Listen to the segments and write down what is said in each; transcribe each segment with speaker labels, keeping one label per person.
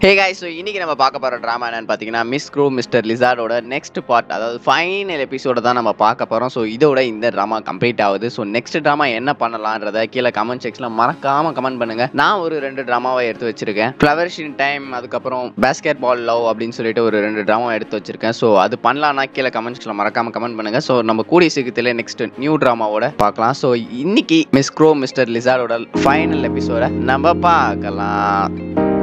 Speaker 1: ஹே guys so இன்னைக்கு நம்ம பார்க்க போகிற ட்ராமா என்னன்னு பார்த்தீங்கன்னா மிஸ் க்ரூ மிஸ்டர் லிசார்டோட நெக்ஸ்ட் பார்ட் அதாவது ஃபைனல் எபிசோட தான் நம்ம பார்க்க போகிறோம் ஸோ இதோட இந்த ட்ராமா கம்ப்ளீட் ஆகுது ஸோ நெக்ஸ்ட் ட்ராமா என்ன பண்ணலான்றத கீழே கமெண்ட் செக்ஷனில் மறக்காம கமெண்ட் பண்ணுங்க நான் ஒரு ரெண்டு ட்ராமாவை எடுத்து வச்சிருக்கேன் ஃப்ளவர்ஸ் இன் டைம் அதுக்கப்புறம் பேஸ்கெட் பால் லவ் அப்படின்னு சொல்லிட்டு ஒரு ரெண்டு ட்ராமா எடுத்து வச்சிருக்கேன் ஸோ அது பண்ணலாம்னா கீழே கமெண்ட் செக்ஷனில் மறக்காம கமெண்ட் பண்ணுங்க ஸோ நம்ம கூடிய சீக்கிரத்தில் நெக்ஸ்ட் நியூ ட்ராமாவோட பார்க்கலாம் ஸோ இன்னைக்கு மிஸ் க்ரோ மிஸ்டர் லிசார்டோட ஃபைனல் எபிசோட நம்ம பார்க்கலாம்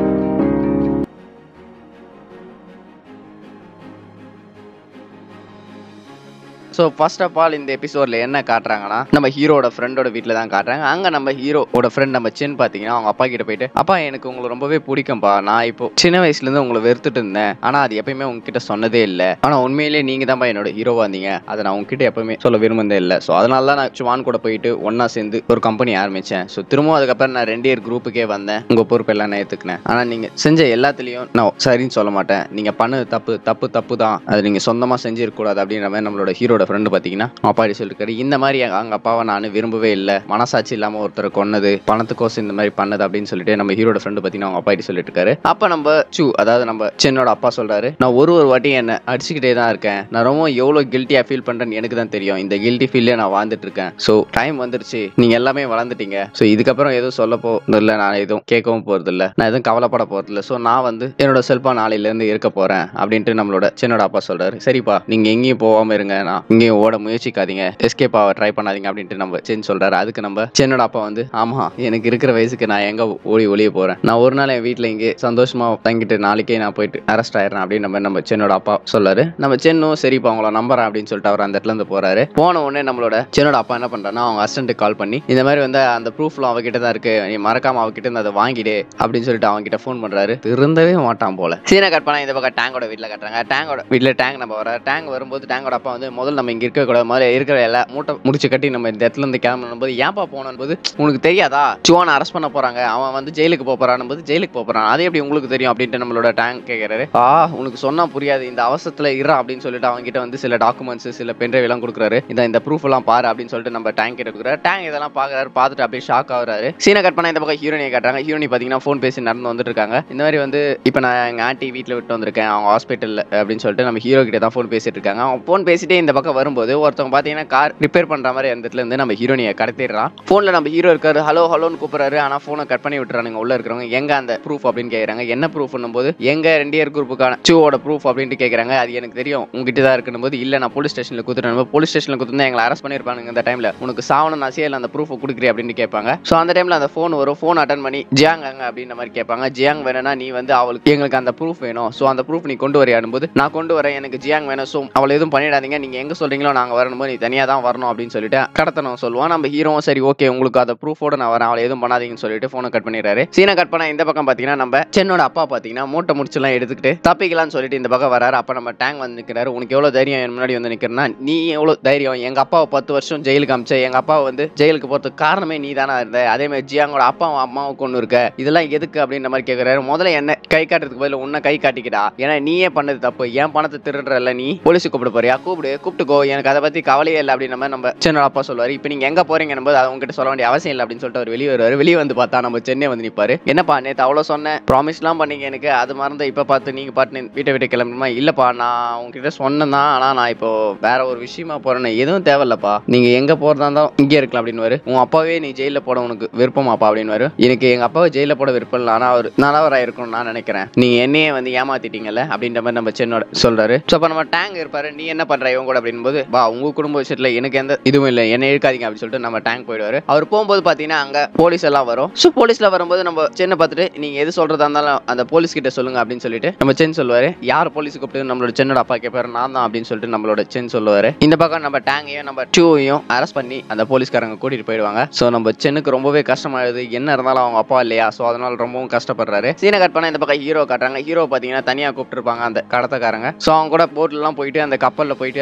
Speaker 1: ஸோ ஃபர்ஸ்ட் ஆஃப் ஆல் இந்த எபிசோட்ல என்ன காட்டுறாங்கன்னா நம்ம ஹீரோட ஃப்ரெண்டோட வீட்டில் தான் காட்டுறாங்க அங்கே நம்ம ஹீரோட ஃப்ரெண்ட் நம்ம சின் பார்த்தீங்கன்னா அவங்க அப்பா கிட்ட போயிட்டு அப்பா எனக்கு உங்களை ரொம்பவே பிடிக்கும்பா நான் இப்போ சின்ன வயசுலேருந்து உங்களை வெறுத்துட்டு இருந்தேன் ஆனால் அது எப்பயுமே உங்ககிட்ட சொன்னதே இல்லை ஆனால் உண்மையிலேயே நீங்கள் தான்ப்பா என்னோட ஹீரோவாக இருந்தீங்க அதை நான் உங்ககிட்ட எப்பவுமே சொல்ல விரும்புனதே இல்லை ஸோ அதனால தான் நான் சுவான் கூட போயிட்டு ஒன்றா சேர்ந்து ஒரு கம்பெனி ஆரம்பித்தேன் ஸோ திரும்பவும் அதுக்கப்புறம் நான் ரெண்டு இயர் குரூப்புக்கே வந்தேன் உங்கள் பொறுப்பெல்லாம் நான் ஏற்றுக்கினேன் ஆனால் நீங்கள் செஞ்ச எல்லாத்துலேயும் நான் சரின்னு சொல்ல மாட்டேன் நீங்கள் பண்ணது தப்பு தப்பு தப்பு தான் அது நீங்கள் சொந்தமாக செஞ்சிருக்கக்கூடாது அப்படின்ற மாதிரி நம்மளோட ஹீரோட ஃப்ரெண்டு பார்த்தீங்கன்னா அப்பாடி சொல்லிருக்காரு இந்த மாதிரி எங்க அவங்க அப்பாவை நான் விரும்பவே இல்லை மனசாட்சி இல்லாமல் ஒருத்தரை கொன்னது பணத்துக்கோசம் இந்த மாதிரி பண்ணது அப்படின்னு சொல்லிட்டு நம்ம ஹீரோட ஃப்ரெண்டு பார்த்தீங்கன்னா அவங்க அப்பாடி சொல்லிட்டு இருக்காரு அப்போ நம்ம சு அதாவது நம்ம சென்னோட அப்பா சொல்றாரு நான் ஒரு ஒரு வாட்டி என்ன அடிச்சுக்கிட்டே தான் இருக்கேன் நான் ரொம்ப எவ்வளோ கில்ட்டியாக ஃபீல் பண்ணுறேன்னு எனக்கு தான் தெரியும் இந்த கில்ட்டி ஃபீல்லே நான் வாழ்ந்துட்டு இருக்கேன் ஸோ டைம் வந்துருச்சு நீங்க எல்லாமே வளர்ந்துட்டீங்க ஸோ இதுக்கப்புறம் எதுவும் சொல்ல போறது இல்லை நான் எதுவும் கேட்கவும் போறது இல்லை நான் எதுவும் கவலைப்பட போறது இல்லை ஸோ நான் வந்து என்னோட செல்பா நாளையிலேருந்து இருக்க போறேன் அப்படின்ட்டு நம்மளோட சின்னோட அப்பா சொல்றாரு சரிப்பா நீங்க எங்கேயும் போகாம இருங்க நான் இங்கேயும் ஓட முயற்சிக்காதீங்க எஸ்கேப் ஆக ட்ரை பண்ணாதீங்க அப்படின்ட்டு நம்ம சென் சொல்றாரு அதுக்கு நம்ம சென்னோட அப்பா வந்து ஆமா எனக்கு இருக்கிற வயசுக்கு நான் எங்க ஓடி ஒளிய போறேன் நான் ஒரு நாள் என் வீட்டில் இங்கே சந்தோஷமா தங்கிட்டு நாளைக்கே நான் போயிட்டு அரெஸ்ட் ஆயிடுறேன் அப்படின்னு நம்ம நம்ம சென்னோட அப்பா சொல்லாரு நம்ம சென்னும் சரிப்பா அவங்கள நம்புறேன் அப்படின்னு சொல்லிட்டு அவர் அந்த இடத்துல இருந்து போறாரு போன உடனே நம்மளோட சென்னோட அப்பா என்ன பண்றாருன்னா அவங்க அசிஸ்டன்ட்டுக்கு கால் பண்ணி இந்த மாதிரி வந்து அந்த ப்ரூஃப்லாம் அவகிட்ட தான் இருக்கு நீ மறக்காம அவகிட்ட இருந்து அதை வாங்கிடு அப்படின்னு சொல்லிட்டு அவங்க கிட்ட ஃபோன் பண்றாரு திருந்தவே மாட்டான் போல சீனை கட் பண்ணா இந்த பக்கம் டேங்கோட வீட்டில் கட்டுறாங்க டேங்கோட வீட்டில் டேங்க் நம்ம வர டேங்க் வரும்போது டேங்கோட அப்பா வந்து முதல்ல நம்ம இங்க இருக்க கூட முதல்ல இருக்கிற எல்லா மூட்டை முடிச்சு கட்டி நம்ம இந்த இடத்துல இருந்து கிளம்பணும் போது ஏன்பா போனோம் போது உனக்கு தெரியாதா சுவான் அரெஸ்ட் பண்ண போறாங்க அவன் வந்து ஜெயிலுக்கு போக போறான் போது ஜெயிலுக்கு போக போறான் அது எப்படி உங்களுக்கு தெரியும் அப்படின்ட்டு நம்மளோட டேங்க் கேட்கறாரு ஆ உனக்கு சொன்னா புரியாது இந்த அவசரத்துல இரா அப்படின்னு சொல்லிட்டு அவங்க கிட்ட வந்து சில டாக்குமெண்ட்ஸ் சில பென்ட்ரைவ் எல்லாம் கொடுக்குறாரு இந்த இந்த ப்ரூஃப் எல்லாம் பாரு அப்படின்னு சொல்லிட்டு நம்ம டேங்க் கிட்ட கொடுக்குறாரு டேங்க் இதெல்லாம் பாக்குறாரு பார்த்துட்டு அப்படியே ஷாக் ஆகுறாரு சீனை கட் பண்ண இந்த பக்கம் ஹீரோனியை காட்டுறாங்க ஹீரோனி பாத்தீங்கன்னா ஃபோன் பேசி நடந்து வந்துட்டு இருக்காங்க இந்த மாதிரி வந்து இப்போ நான் எங்க ஆண்டி வீட்டில் விட்டு வந்திருக்கேன் அவங்க ஹாஸ்பிட்டல் அப்படின்னு சொல்லிட்டு நம்ம ஹீரோ கிட்ட தான் ஃபோன் பேசிட்டு இருக்காங்க அவன் ஃபோன் பேசிட்டே இந்த பக்கம் வரும்போது ஒருத்தவங்க பாத்தீங்கன்னா கார் ரிப்பேர் பண்ற மாதிரி அந்த இடத்துல இருந்து நம்ம ஹீரோனியை கடத்திடுறான் ஃபோன்ல நம்ம ஹீரோ இருக்காரு ஹலோ ஹலோன்னு கூப்பிடுறாரு ஆனா ஃபோனை கட் பண்ணி விட்டுறானுங்க உள்ள இருக்கிறவங்க எங்க அந்த ப்ரூஃப் அப்படின்னு கேக்குறாங்க என்ன ப்ரூஃப் போது எங்க ரெண்டு இயர் குரூப்புக்கான சூவோட ப்ரூஃப் அப்படின்ட்டு கேக்குறாங்க அது எனக்கு தெரியும் உங்ககிட்ட தான் இருக்குன்னு போது இல்ல நான் போலீஸ் ஸ்டேஷன்ல குத்துறேன் போலீஸ் ஸ்டேஷன்ல குத்துனா எங்களை அரெஸ்ட் பண்ணிருப்பானுங்க இந்த டைம்ல உனக்கு சாவணும் நசியல் அந்த ப்ரூஃப் கொடுக்குறேன் அப்படின்னு கேட்பாங்க சோ அந்த டைம்ல அந்த ஃபோன் வரும் ஃபோன் அட்டன் பண்ணி ஜியாங் அங்க அப்படின்ற மாதிரி கேட்பாங்க ஜியாங் வேணும்னா நீ வந்து அவளுக்கு எங்களுக்கு அந்த ப்ரூஃப் வேணும் சோ அந்த ப்ரூஃப் நீ கொண்டு வரையாடும் போது நான் கொண்டு வரேன் எனக்கு ஜியாங் வேணும் ஸோ அவளை எதுவும் பண்ணிடாதீங்க நீங்க எங்க சொல்றீங்களோ நாங்க வரணும் நீ தனியா தான் வரணும் அப்படின்னு சொல்லிட்டு கடத்தணும் சொல்லுவான் நம்ம ஹீரோவும் சரி ஓகே உங்களுக்கு அந்த ப்ரூஃபோட நான் வரேன் அவளை எதுவும் பண்ணாதீங்கன்னு சொல்லிட்டு ஃபோனை கட் பண்ணிடுறாரு சீனை கட் பண்ண இந்த பக்கம் பாத்தீங்கன்னா நம்ம சென்னோட அப்பா பாத்தீங்கன்னா மூட்டை முடிச்செல்லாம் எடுத்துக்கிட்டு தப்பிக்கலாம்னு சொல்லிட்டு இந்த பக்கம் வராரு அப்ப நம்ம டேங்க் வந்து நிக்கிறாரு உனக்கு எவ்வளவு தைரியம் என் முன்னாடி வந்து நிக்கிறனா நீ எவ்வளவு தைரியம் எங்க அப்பாவை பத்து வருஷம் ஜெயிலுக்கு அமிச்ச எங்க அப்பாவை வந்து ஜெயிலுக்கு போறதுக்கு காரணமே நீ தானே இருந்த அதே மாதிரி ஜியாங்கோட அப்பாவும் அம்மாவும் கொண்டு இருக்க இதெல்லாம் எதுக்கு அப்படின்ற மாதிரி கேக்குறாரு முதல்ல என்ன கை காட்டுறதுக்கு பதில் உன்னை கை காட்டிக்கிடா ஏன்னா நீயே பண்ணது தப்பு ஏன் பணத்தை திருடுறல நீ போலீஸுக்கு கூப்பிட போறியா கூப்பிடு கூப்பிட்டுக்கோ எனக்கு அதை பத்தி கவலையே இல்லை அப்படின்ற மாதிரி நம்ம சென்னோட அப்பா சொல்லுவாரு இப்போ நீங்க எங்க போறீங்க போது அது உங்ககிட்ட சொல்ல வேண்டிய அவசியம் இல்லை அப்படின்னு சொல்லிட்டு அவர் வெளியே வருவாரு வெளியே வந்து பார்த்தா நம்ம சென்னை வந்து நிப்பாரு என்னப்பா நேத்து அவ்வளவு சொன்னேன் ப்ராமிஸ்லாம் பண்ணீங்க எனக்கு அது மறந்து இப்ப பார்த்து நீங்க பாட்டு வீட்டை விட்டு கிளம்பணுமா இல்லப்பா நான் உங்ககிட்ட சொன்னேன் தான் ஆனா நான் இப்போ வேற ஒரு விஷயமா போறேன்னு எதுவும் தேவையில்லப்பா நீங்க எங்க போறதா இருந்தாலும் இங்கே இருக்கலாம் அப்படின்னு உன் அப்பாவே நீ ஜெயில போட உனக்கு விருப்பமாப்பா அப்படின்னு எனக்கு எங்க அப்பாவை ஜெயில போட விருப்பம் இல்லை ஆனா அவர் நல்லவராக இருக்கணும்னு நான் நினைக்கிறேன் நீங்க என்னையே வந்து ஏமாத்திட்டீங்கல்ல அப்படின்ற மாதிரி நம்ம சென்னோட சொல்றாரு ஸோ அப்ப நம்ம டேங்க் இருப்பாரு நீ என்ன பண்ற இவங்க கூட அப்படின்னு போது வா உங்க குடும்ப விஷயத்துல எனக்கு எந்த இதுவும் இல்லை என்ன இழுக்காதீங்க அப்படின்னு சொல்லிட்டு நம்ம டேங்க் போயிடுவாரு அவர் போகும்போது பாத்தீங்கன்னா அங்க போலீஸ் எல்லாம் வரும் ஸோ போலீஸ்ல வரும்போது நம்ம சென்னை பார்த்துட்டு நீங்க எது சொல்றதா இருந்தாலும் அந்த போலீஸ் கிட்ட சொல்லுங்க அப்படின்னு சொல்லிட்டு நம்ம சென் சொல்லுவாரு யார் போலீஸ் கூப்பிட்டு நம்மளோட சென்னோட அப்பா கேட்பாரு நான் தான் அப்படின்னு சொல்லிட்டு நம்மளோட சென் சொல்லுவாரு இந்த பக்கம் நம்ம டேங்கையும் நம்ம டூவையும் அரெஸ்ட் பண்ணி அந்த போலீஸ்காரங்க கூட்டிட்டு போயிடுவாங்க ஸோ நம்ம சென்னுக்கு ரொம்பவே கஷ்டமாயிடுது என்ன இருந்தாலும் அவங்க அப்பா இல்லையா ஸோ அதனால ரொம்பவும் கஷ்டப்படுறாரு சீனை கட் பண்ண இந்த பக்கம் ஹீரோ காட்டுறாங்க ஹீரோ பாத்தீங்கன்னா தனியா கூப்பிட்டுருப்பாங்க அந்த கடத்தக்காரங்க ஸோ அவங்க கூட போட்லாம் போயிட்டு அந்த கப்பல்ல போயிட்டு அந்த ப்ரூஃப்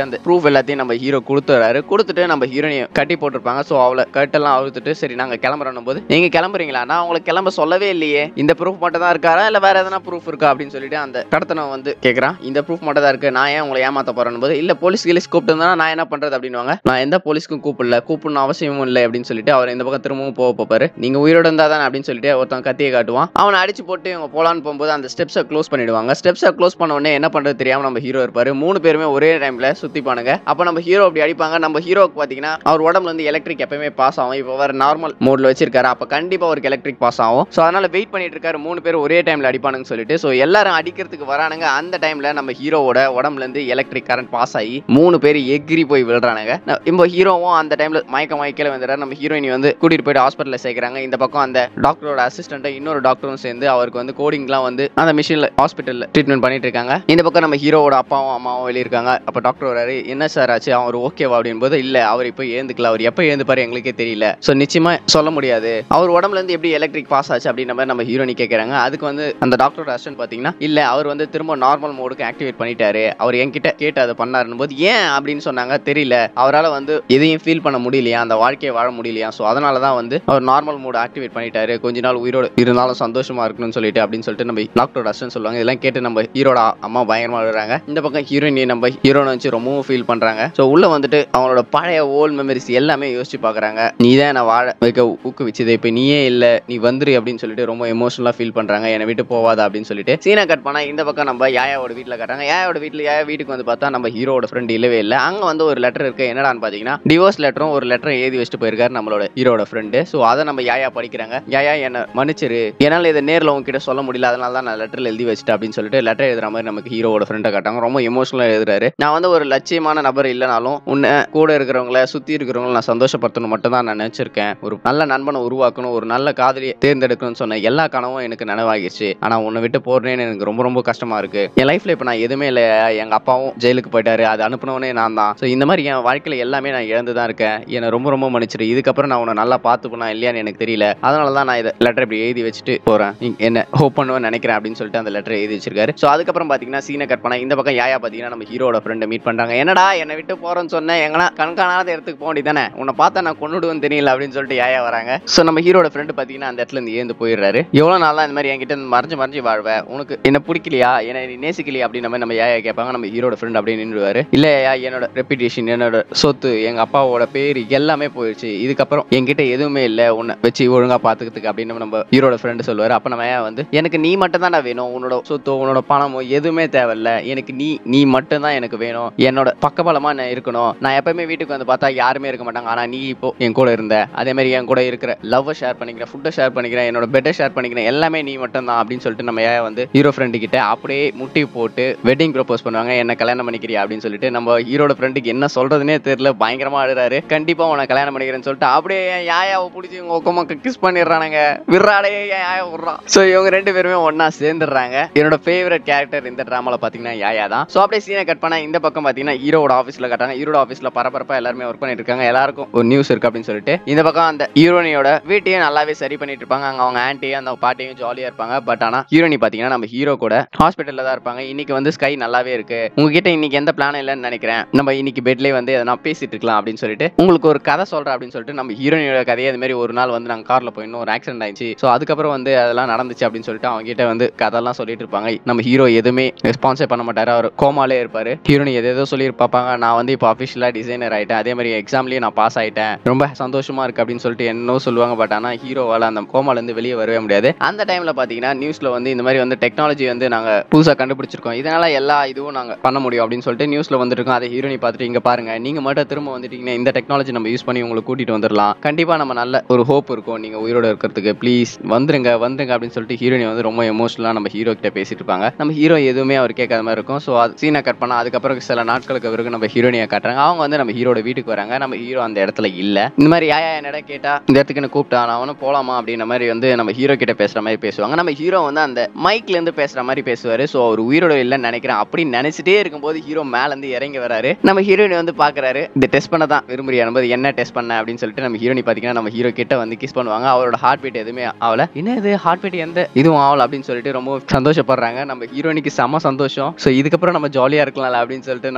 Speaker 1: ப்ரூஃப் எல்லாத்தையும் நம்ம ஹீரோ கொடுத்துறாரு கொடுத்துட்டு நம்ம ஹீரோனியை கட்டி போட்டிருப்பாங்க ஸோ அவளை கட்டெல்லாம் அவுத்துட்டு சரி நாங்கள் கிளம்புறோம் போது நீங்கள் கிளம்புறீங்களா நான் உங்களுக்கு கிளம்ப சொல்லவே இல்லையே இந்த ப்ரூஃப் மட்டும் தான் இருக்காரா இல்லை வேற எதனா ப்ரூஃப் இருக்கா அப்படின்னு சொல்லிட்டு அந்த கடத்தனம் வந்து கேட்குறான் இந்த ப்ரூஃப் மட்டும் தான் இருக்கு நான் ஏன் உங்களை ஏமாத்த போறேன் போது இல்லை போலீஸ் கீலீஸ் கூப்பிட்டு இருந்தா நான் என்ன பண்றது அப்படின்னுவாங்க நான் எந்த போலீஸ்க்கும் கூப்பிடல கூப்பிடணும் அவசியமும் இல்லை அப்படின்னு சொல்லிட்டு அவர் இந்த பக்கம் திரும்பவும் போக போப்பாரு நீங்க உயிரோட இருந்தா தானே அப்படின்னு சொல்லிட்டு ஒருத்தன் கத்தியை காட்டுவான் அவனை அடிச்சு போட்டு இவங்க போலான்னு போகும்போது அந்த ஸ்டெப்ஸை க்ளோஸ் பண்ணிடுவாங்க ஸ்டெப்ஸை க்ளோஸ் பண்ண உடனே என்ன பண்றது தெரியாம நம்ம ஹீரோ இருப்பாரு மூணு பேருமே ஒரே டைம்ல சுத்திப்பானுங்க அப்ப நம்ம ஹீரோ அப்படி அடிப்பாங்க நம்ம ஹீரோக்கு பாத்தீங்கன்னா அவர் உடம்புல இருந்து எலக்ட்ரிக் எப்பயுமே பாஸ் ஆகும் இப்போ வேற நார்மல் மோட்ல வச்சிருக்காரு அப்ப கண்டிப்பா அவருக்கு எலக்ட்ரிக் பாஸ் ஆகும் ஸோ அதனால வெயிட் பண்ணிட்டு இருக்காரு மூணு பேர் ஒரே டைம்ல அடிப்பானுங்க சொல்லிட்டு ஸோ எல்லாரும் அடிக்கிறதுக்கு வரானுங்க அந்த டைம்ல நம்ம ஹீரோவோட உடம்புல இருந்து எலக்ட்ரிக் கரண்ட் பாஸ் ஆகி மூணு பேர் எகிரி போய் விழுறானுங்க ந- இப்போ ஹீரோவும் அந்த டைம்ல மயக்க மயக்கல வந்துடுறாரு நம்ம ஹீரோயினி வந்து கூட்டிட்டு போயிட்டு ஹாஸ்பிட்டல்ல சேர்க்கறாங்க இந்த பக்கம் அந்த டாக்டரோட அசிஸ்டன்ட் இன்னொரு டாக்டரும் சேர்ந்து அவருக்கு வந்து கோடிங்லாம் வந்து அந்த மிஷின்ல ஹாஸ்பிட்டல்ல ட்ரீட்மெண்ட் பண்ணிட்டு இருக்காங்க இந்த பக்கம் நம்ம ஹீரோவோட அப்பாவும் அம்மாவும் வெளிய இருக்காங்க அப்ப டாக்டர் வராரு என்ன சார் ஆச்சு அவர் ஓகேவா அப்படின்னு போது இல்ல அவர் இப்போ ஏந்துக்கல அவர் எப்போ ஏந்துப்பாரு எங்களுக்கே தெரியல சோ நிச்சயமா சொல்ல முடியாது அவர் உடம்புல இருந்து எப்படி எலக்ட்ரிக் பாஸ் ஆச்சு அப்படின்ற மாதிரி நம்ம ஹீரோனி கேட்கறாங்க அதுக்கு வந்து அந்த டாக்டரோட அசிஸ்டன்ட் பாத்தீங்கன்னா இல்ல அவர் வந்து திரும்ப நார்மல் மோடுக்கு ஆக்டிவேட் பண்ணிட்டாரு அவர் என்கிட்ட கேட்டு அதை பண்ணாருன்னு போது ஏன் அப்படின்னு சொன்னாங்க தெரியல அவரால் வந்து எதையும் ஃபீல் பண்ண முடியலையா அந்த வாழ்க்கையை வாழ முடியலையா ஸோ அதனால தான் வந்து அவர் நார்மல் மோட் ஆக்டிவேட் பண்ணிட்டாரு கொஞ்ச நாள் உயிரோடு இருந்தாலும் சந்தோஷமா இருக்கணும்னு சொல்லிட்டு அப்படின்னு சொல்லிட்டு நம்ம டாக்டரோட அசிஸ்டன்ட் சொல்லுவாங்க இதெல்லாம் கேட்டு நம்ம ஹீரோட அம்மா பயங்கரமா விடுறாங்க இந்த பக்கம் ஹீரோயினி நம்ம ஹீரோனை வச்சு ரொம்பவும் ஃபீல் பண்றாங்க ஸோ உள்ள வந்துட்டு அவங்களோட பழைய ஓல்ட் மெமரிஸ் எல்லாமே யோசிச்சு பார்க்கறாங்க நீ தான் நான் வாழ வைக்க ஊக்குவிச்சது இப்போ நீயே இல்லை நீ வந்துரு அப்படின்னு சொல்லிட்டு ரொம்ப எமோஷனலாக ஃபீல் பண்றாங்க என்னை விட்டு போவாத அப்படின்னு சொல்லிட்டு சீனை கட் பண்ணா இந்த பக்கம் நம்ம யாயாவோட வீட்டில் கட்டுறாங்க யாயாவோட வீட்டில் யாயா வீட்டுக்கு வந்து பார்த்தா நம்ம ஹீரோட ஃப்ரெண்ட் இல்லவே இல்லை அங்கே வந்து ஒரு லெட்டர் இருக்கு என்னடான்னு பார்த்தீங்கன்னா டிவோர்ஸ் லெட்டரும் ஒரு லெட்டரை எழுதி வச்சுட்டு போயிருக்காரு நம்மளோட ஹீரோட ஃப்ரெண்டு ஸோ அதை நம்ம யாயா படிக்கிறாங்க யாயா என்ன மன்னிச்சிரு என்னால் இதை நேரில் உங்ககிட்ட சொல்ல முடியல அதனால தான் நான் லெட்டரில் எழுதி வச்சுட்டேன் அப்படின்னு சொல்லிட்டு லெட்டர் எழுதுற மாதிரி நமக்கு ஹீரோவோட ஃப்ரெண்டை காட்டாங்க ரொம்ப எமோஷனலாக எழுதுறாரு நான் வந்து ஒரு லட்சியமான நபர் இல்லைனாலும் உன்னை கூட இருக்கிறவங்கள சுற்றி இருக்கிறவங்கள நான் சந்தோஷப்படுத்தணும் மட்டும் தான் நான் நினச்சிருக்கேன் ஒரு நல்ல நண்பனை உருவாக்கணும் ஒரு நல்ல காதலியை தேர்ந்தெடுக்கணும்னு சொன்ன எல்லா கனவும் எனக்கு நனவாகிடுச்சு ஆனால் உன்னை விட்டு போறேன்னு எனக்கு ரொம்ப ரொம்ப கஷ்டமா இருக்கு என் லைஃப்ல இப்போ நான் எதுவுமே இல்லை எங்க அப்பாவும் ஜெயிலுக்கு போயிட்டாரு அது அனுப்புனவனே நான் தான் ஸோ இந்த மாதிரி என் வாழ்க்கையில எல்லாமே நான் இழந்து தான் இருக்கேன் என்னை ரொம்ப ரொம்ப மன்னிச்சிரு இதுக்கப்புறம் நான் உன்னை நல்லா பார்த்துப்பேனா இல்லையான்னு எனக்கு தெரியல அதனால தான் நான் இதை லெட்டர் இப்படி எழுதி வச்சுட்டு போறேன் நீ என்ன ஹோப் பண்ணுவேன்னு நினைக்கிறேன் அப்படின்னு சொல்லிட்டு அந்த லெட்டர் எழுதி வச்சிருக்காரு ஸோ அதுக்கப்புறம் பார்த்தீங்கன்னா சீனை கட் பண்ணா இந்த பக்கம் யாயா பார்த்தீங்கன்னா நம்ம ஹீரோட ஃப்ரெண்டை மீட் பண்றாங்க என்னடா என்னை விட்டு போறேன்னு சொன்னேன் எங்கன்னா கண்காணாத இடத்துக்கு போக வேண்டியதானே உன்னை பார்த்தா நான் கொண்டுடுவேன்னு தெரியல அப்படின்னு சொல்லிட்டு யாயா வராங்க ஸோ நம்ம ஹீரோட ஃப்ரெண்டு பார்த்தீங்கன்னா அந்த இடத்துல இருந்து ஏந்து போயிடுறாரு எவ்வளோ நாளா இந்த மாதிரி என்கிட்ட இருந்து மறைஞ்சு மறைஞ்சு வாழ்வ உனக்கு என்ன பிடிக்கலையா என்ன நீ நேசிக்கலையா அப்படின்னு நம்ம நம்ம யாயா கேட்பாங்க நம்ம ஹீரோட ஃப்ரெண்ட் அப்படியே நின்றுவாரு இல்ல யா என்னோட ரெப்புடேஷன் என்னோட சொத்து எங்க அப்பாவோட பேர் எல்லாமே போயிடுச்சு இதுக்கப்புறம் என்கிட்ட எதுவுமே இல்ல உன்னை வச்சு ஒழுங்கா பாத்துக்கிறதுக்கு அப்படின்னு நம்ம ஹீரோட ஃப்ரெண்டு சொல்லுவாரு அப்ப நம்ம ஏன் வந்து எனக்கு நீ மட்டும் தான் வேணும் உன்னோட சொத்தோ உன்னோட பணமோ எதுவுமே தேவையில்ல எனக்கு நீ நீ மட்டும் தான் எனக்கு வேணும் என்னோட பக்கபலமா நான் இருக்கணும் நான் எப்பவுமே வீட்டுக்கு வந்து பார்த்தா யாருமே இருக்க மாட்டாங்க ஆனா நீ இப்போ என் கூட இருந்த அதே மாதிரி என் கூட இருக்கிற லவ்வை ஷேர் பண்ணிக்கிறேன் ஃபுட்டை ஷேர் பண்ணிக்கிறேன் என்னோட பெட்டை ஷேர் பண்ணிக்கிறேன் எல்லாமே நீ மட்டும் தான் அப்படின்னு சொல்லிட்டு நம்ம ஏன் வந்து ஹீரோ ஃப்ரெண்டு கிட்ட அப்படியே முட்டி போட்டு வெட்டிங் ப்ரப்போஸ் பண்ணுவாங்க என்ன கல்யாணம் பண்ணிக்கிறியா அப்படின்னு சொல்லிட்டு நம்ம ஹீரோட ஃப்ரெண்டுக்கு என்ன சொல்றதுனே தெரியல பயங்கரமா அழுறாரு கண்டிப்பா உன கல்யாணம் பண்ணிக்கிறேன்னு சொல்லிட்டு அப்படியே என் யாயாவை பிடிச்சி இவங்க ஒக்கமாக கிஸ் பண்ணிடுறானுங்க விடுறாடே என் யாயா விடுறான் ஸோ இவங்க ரெண்டு பேருமே ஒண்ணா சேர்ந்துடுறாங்க என்னோட ஃபேவரட் கேரக்டர் இந்த ட்ராமால பாத்தீங்கன்னா யாயா தான் ஸோ அப்படியே சீனை கட் பண்ணா இந்த பக்கம் பாத்தீங்கன்னா ஹீரோட ஆஃபீஸ்ல கட்டாங்க ஹீரோட ஆஃபீஸ்ல பரபரப்பா எல்லாருமே ஒர்க் பண்ணிட்டு இருக்காங்க எல்லாருக்கும் ஒரு நியூஸ் இருக்கு அப்படின்னு சொல்லிட்டு இந்த பக்கம் அந்த ஹீரோனியோட வீட்டையும் நல்லாவே சரி பண்ணிட்டு இருப்பாங்க அங்க அவங்க ஆன்ட்டியும் அந்த பாட்டியும் ஜாலியா இருப்பாங்க பட் ஆனா ஹீரோனி பாத்தீங்கன்னா நம்ம ஹீரோ கூட ஹாஸ்பிட்டல்ல தான் இருப்பாங்க இன்னைக்கு வந்து ஸ்கை நல்லாவே இருக்கு உங்ககிட்ட இன்னைக்கு எந்த பிளானும் இல்லைன்னு நினைக்கிறேன் நம்ம இன்னைக்கு பெட்லயே வந்து எதனா பேசிட்டு இருக்கலாம் அப்படின்னு சொல்லிட்டு உங்களுக்கு ஒரு கதை சொல்றேன் அப்படின்னு சொல்லிட்டு நம்ம ஹீரோனியோட கதையை அது மாதிரி ஒரு நாள் வந்து நாங்க கார்ல போயிருந்தோம் ஒரு ஆக்சிடென்ட் ஆயிடுச்சு ஸோ அதுக்கப்புறம் வந்து அதெல்லாம் நடந்துச்சு அப்படின்னு சொல்லிட்டு அவங்க கிட்ட வந்து கதைலாம் சொல்லிட்டு இருப்பாங்க நம்ம ஹீரோ எதுவுமே ரெஸ்பான்ஸே பண்ண மாட்டாரு அவர் கோமாலே இருப்பாரு ஹீரோனி எதேதோ சொல்லி பார்ப்பாங்க நான் வந்து இப்போ அஃபிஷியலா டிசைனர் ஆயிட்டேன் அதே மாதிரி எக்ஸாம்லயே நான் பாஸ் ஆயிட்டேன் ரொம்ப சந்தோஷமா இருக்கு அப்படின்னு சொல்லிட்டு என்னோ சொல்லுவாங்க பட் ஆனா ஹீரோவால அந்த கோமால இருந்து வெளியே வரவே முடியாது அந்த டைம்ல பாத்தீங்கன்னா நியூஸ்ல வந்து இந்த மாதிரி வந்து டெக்னாலஜி வந்து நாங்க புதுசா கண்டுபிடிச்சிருக்கோம் இதனால எல்லா இதுவும் நாங்க பண்ண முடியும் அப்படின்னு சொல்லிட்டு நியூஸ்ல வந்துருக்கோம் அதை ஹீரோனி பார்த்துட்டு இங்க பாருங்க நீங்க மட்டும் திரும்ப வந்துட்டீங்கன்னா இந்த டெக்னாலஜி நம்ம யூஸ் பண்ணி உங்களை கூட்டிட்டு வந்துடலாம் கண்டிப்பா நம்ம நல்ல ஒரு ஹோப் இருக்கும் நீங்க உயிரோட இருக்கிறதுக்கு ப்ளீஸ் வந்துருங்க வந்துருங்க அப்படின்னு சொல்லிட்டு ஹீரோனி வந்து ரொம்ப எமோஷனலா நம்ம ஹீரோ கிட்ட பேசிட்டு இருப்பாங்க நம்ம ஹீரோ எதுவுமே அவர் கேட்காத மாதிரி இருக்கும் ஸோ அது சீனை கட் பண்ணா அதுக்கப்புறம் சில நாட்களுக்கு பிறகு நம்ம ஹீரோனியை காட்டுறாங்க அவங்க வந்து நம்ம ஹீரோட வீட்டுக்கு வராங்க நம்ம ஹீரோ அந்த இடத்துல இல்ல இந்த மாதிரி யாயா என்னடா கேட்டா இந்த இடத்துக்கு என்ன கூப்பிட்டா நான் அவனும் போலாமா அப்படின்ற மாதிரி வந்து நம்ம ஹீரோ கிட்ட பேசுற மாதிரி பேசுவாங்க நம்ம ஹீரோ வந்து அந்த மைக்ல இருந்து பேசுற மாதிரி பேசுவாரு ஸோ அவர் உயிரோட இல்லைன்னு நினைக்கிறேன் அப்படி நினைச்சிட்டே இருக்கும்போது ஹீரோ மேல இருந்து இறங்கி வராரு நம்ம ஹீரோயினி வந்து பாக்குறாரு இந்த டெஸ்ட் பண்ண தான் விரும்புறியா போது என்ன டெஸ்ட் பண்ண அப்படின்னு சொல்லிட்டு நம்ம ஹீரோனி பாத்தீங்கன்னா நம்ம ஹீரோ கிட்ட வந்து கிஸ் பண்ணுவாங்க அவரோட ஹார்ட் பீட் எதுவுமே ஆகல என்ன இது ஹார்ட் பீட் எந்த இதுவும் ஆகல அப்படின்னு சொல்லிட்டு ரொம்ப சந்தோஷப்படுறாங்க நம்ம ஹீரோனிக்கு செம சந்தோஷம் ஸோ இதுக்கப்புறம் நம்ம ஜாலியா இருக்கலாம்ல அப்படின்னு சொல்லிட்டு நம்மளோட ஹீரோ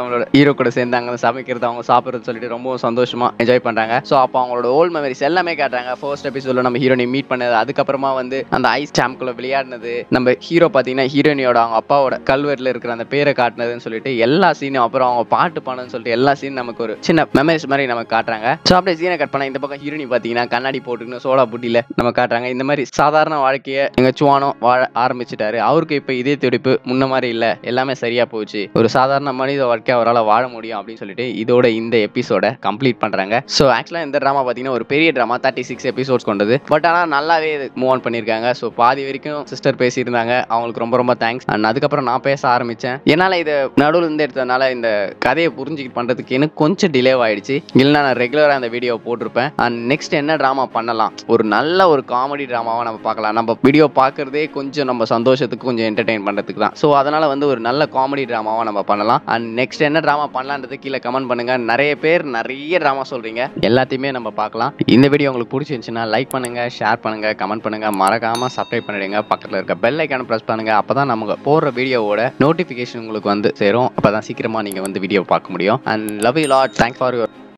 Speaker 1: ஹீரோ கூட சேர்ந்து அங்க சமைக்கிறது அவங்க சாப்பிடுறது சொல்லிட்டு ரொம்ப சந்தோஷமா என்ஜாய் பண்றாங்க ஸோ அப்போ அவங்களோட ஓல்ட் மெமரிஸ் எல்லாமே காட்டுறாங்க ஃபர்ஸ்ட் எபிசோட்ல நம்ம ஹீரோனை மீட் பண்ணது அதுக்கப்புறமா வந்து அந்த ஐஸ் சாம்குள்ள விளையாடினது நம்ம ஹீரோ பார்த்தீங்கன்னா ஹீரோயினியோட அவங்க அப்பாவோட கல்வெட்டில் இருக்கிற அந்த பேரை காட்டினதுன்னு சொல்லிட்டு எல்லா சீனும் அப்புறம் அவங்க பாட்டு பாடுன்னு சொல்லிட்டு எல்லா சீனும் நமக்கு ஒரு சின்ன மெமரிஸ் மாதிரி நமக்கு காட்டுறாங்க ஸோ அப்படியே சீனை கட் பண்ணா இந்த பக்கம் ஹீரோனி பார்த்தீங்கன்னா கண்ணாடி போட்டுக்கணும் சோடா புட்டியில நம்ம காட்டுறாங்க இந்த மாதிரி சாதாரண வாழ்க்கையை எங்க சுவானம் வாழ ஆரம்பிச்சிட்டாரு அவருக்கு இப்போ இதே துடிப்பு முன்ன மாதிரி இல்ல எல்லாமே சரியா போச்சு ஒரு சாதாரண மனித வாழ்க்கை அவரால் வாழ முடியும் அப்படின்னு சொல்லிட்டு இதோட இந்த எபிசோட கம்ப்ளீட் பண்றாங்க ஸோ ஆக்சுவலாக இந்த ட்ராமா பார்த்தீங்கன்னா ஒரு பெரிய ட்ராமா தேர்ட்டி சிக்ஸ் எபிசோட்ஸ் கொண்டது பட் ஆனால் நல்லாவே மூவ் ஆன் பண்ணியிருக்காங்க ஸோ பாதி வரைக்கும் சிஸ்டர் பேசியிருந்தாங்க அவங்களுக்கு ரொம்ப ரொம்ப தேங்க்ஸ் அண்ட் அதுக்கப்புறம் நான் பேச ஆரம்பிச்சேன் என்னால் இதை நடுவில் இருந்து எடுத்ததுனால இந்த கதையை புரிஞ்சுக்கிட்டு பண்றதுக்கு எனக்கு கொஞ்சம் டிலே ஆயிடுச்சு இல்லைன்னா நான் ரெகுலராக இந்த வீடியோ போட்டிருப்பேன் அண்ட் நெக்ஸ்ட் என்ன ட்ராமா பண்ணலாம் ஒரு நல்ல ஒரு காமெடி ட்ராமாவை நம்ம பார்க்கலாம் நம்ம வீடியோ பார்க்கறதே கொஞ்சம் நம்ம சந்தோஷத்துக்கு கொஞ்சம் என்டர்டெயின் பண்ணுறதுக்கு தான் ஸோ அதனால வந்து ஒரு நல்ல காமெடி ட்ராமாவை நம்ம பண்ணலாம் அண்ட் நெக்ஸ்ட் என்ன ட்ராமா பண்ணலான்றது கீழே கமெண்ட் பண்ணுங்க நிறைய பேர் நிறைய ட்ராமா சொல்றீங்க எல்லாத்தையுமே நம்ம பார்க்கலாம் இந்த வீடியோ உங்களுக்கு பிடிச்சிருந்துச்சுன்னா லைக் பண்ணுங்க ஷேர் பண்ணுங்க கமெண்ட் பண்ணுங்க மறக்காம சப்ஸ்கிரைப் பண்ணிடுங்க பக்கத்தில் இருக்க பெல் ஐக்கான ப்ரெஸ் பண்ணுங்க அப்பதான் நமக்கு போடுற வீடியோவோட நோட்டிஃபிகேஷன் உங்களுக்கு வந்து சேரும் அப்பதான் சீக்கிரமா நீங்க வந்து வீடியோ பார்க்க முடியும் and love you lot thanks for your